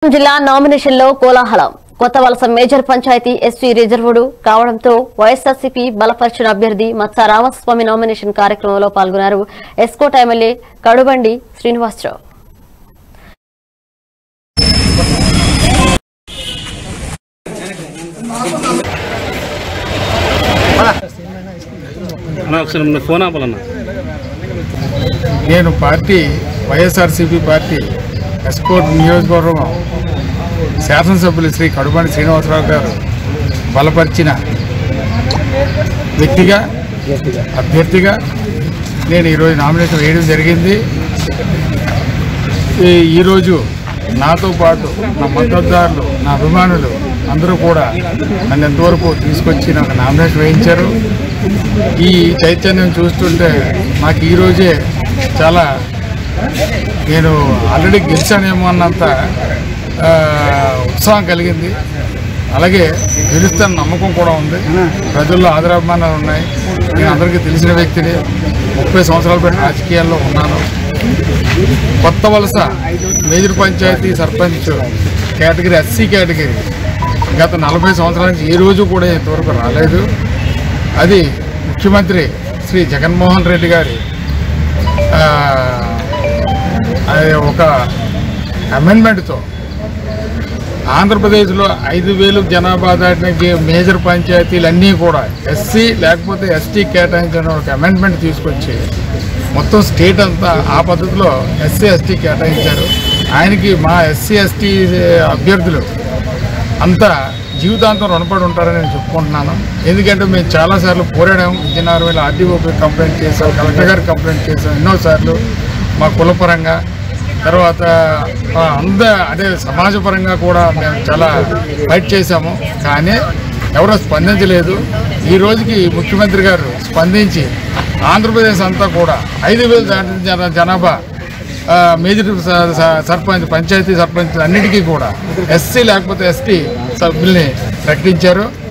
జిల్లా నామినేషన్ లో కోలాహలం కొత్త వలస మేజర్ పంచాయతీ ఎస్టీ రిజర్వుడు కావడంతో వైఎస్ఆర్సీపీ బలపరిచిన అభ్యర్థి మత్స రామస్వామి నామినేషన్ కార్యక్రమంలో పాల్గొన్నారు ఎస్కోట ఎమ్మెల్యే కడుబండి శ్రీనివాసరావు అన్న ఒకసారి మన ఫోన్ ఆపాలన్నా నేను పార్టీ వైఎస్ఆర్సీపీ పార్టీ ఎస్కోట్ నియోజకవర్గం శాసనసభ్యులు శ్రీ కడుబండి శ్రీనివాసరావు గారు బలపరిచిన వ్యక్తిగా అభ్యర్థిగా నేను ఈరోజు నామినేషన్ వేయడం జరిగింది ఈ- ఈరోజు నాతో పాటు నా మద్దతుదారులు నా అభిమానులు అందరూ కూడా నన్ను ఎంతవరకు తీసుకొచ్చి నాకు నామినేషన్ వేయించారు ఈ చైతన్యం చూస్తుంటే నాకు ఈరోజే చాలా నేను ఆల్రెడీ గెలిచానేమో అన్నంత ఆ, ఉత్సాహం కలిగింది అలాగే గెలుస్తాను నమ్మకం కూడా ఉంది ప్రజల్లో ఆదరాభిమానాలు ఉన్నాయి నేను అందరికీ తెలిసిన వ్యక్తిని ముప్పై సంవత్సరాల పాటు రాజకీయాల్లో ఉన్నాను కొత్త వలస major panchayat sarpanch category SC category గత నలభై సంవత్సరాల నుంచి ఏ రోజు కూడా ఇంతవరకు రాలేదు అది ముఖ్యమంత్రి శ్రీ జగన్మోహన్ రెడ్డి గారి ఆ, అది ఒక అమెండ్మెంట్తో ఆంధ్రప్రదేశ్లో ఐదు వేలు జనాభా దాటిన గే- మేజర్ పంచాయతీలు అన్నీ కూడా ఎస్సీ లేకపోతే ఎస్టీ కేటాయించిన ఒక అమెండ్మెంట్ తీసుకొచ్చి మొత్తం స్టేట్ అంతా ఆ పద్ధతిలో ఎస్సీ ఎస్టీ కేటాయించారు ఆయనకి మా ఎస్సీ ఎస్టీ అభ్యర్థులు అంతా జీవితాంతం రుణపడి ఉంటారని నేను చెప్పుకుంటున్నాను ఎందుకంటే మేము చాలాసార్లు పోరాడాము విజయనగరం ఆర్డీఓకి కంప్లైంట్ చేసాం కలెక్టర్ గారికి కంప్లైంట్ చేసాం ఎన్నోసార్లు మా కులపరంగా తర్వాత ఆ, అంద అదే సమాజపరంగా కూడా మేము చాలా ఫైట్ చేశాము కానీ ఎవరో స్పందించలేదు ఈ రోజుకి ముఖ్యమంత్రి గారు స్పందించి ఆంధ్రప్రదేశ్ అంతా కూడా ఐదు వేలు దాటిన జన జనాభా ఆ, మేజర్ స- స- సర్పంచ్ పంచాయతీ సర్పంచ్ అన్నిటికీ కూడా ఎస్సీ లేకపోతే ఎస్టీ సభ్యుల్ని ప్రకటించారు